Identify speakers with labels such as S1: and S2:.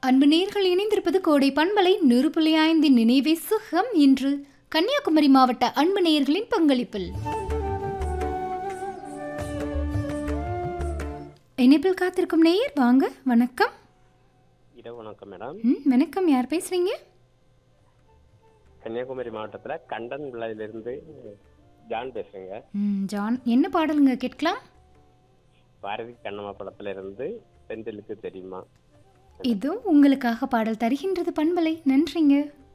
S1: அன்பு நேர்கள் இணைந்திருப்பது கோடை பண்பலை நெருப்புலி ஐந்தின் நினைவே சுகம் இன்று கன்னியாகுமரி மாவட்ட அன்பு நேயர்களின் பங்களிப்பில் இணைப்பில் காத்திருக்கும் நேயர் வாங்க வணக்கம்
S2: இரவு வணக்கம் மேடம்
S1: ம் வணக்கம் யார் பேசுறீங்க
S2: கன்னியாகுமரி மாவட்டத்தில் கண்டன் விளையிலிருந்து ஜான் பேசுறேங்க
S1: ம் ஜான் என்ன பாடலுங்க கேட்கலாம்
S2: பாரதி கண்ணம்மா படத்துல இருந்து செந்திலுக்கு தெரியுமா
S1: இதோ உங்களுக்காக பாடல் தருகின்றது பண்பலை நன்றிங்க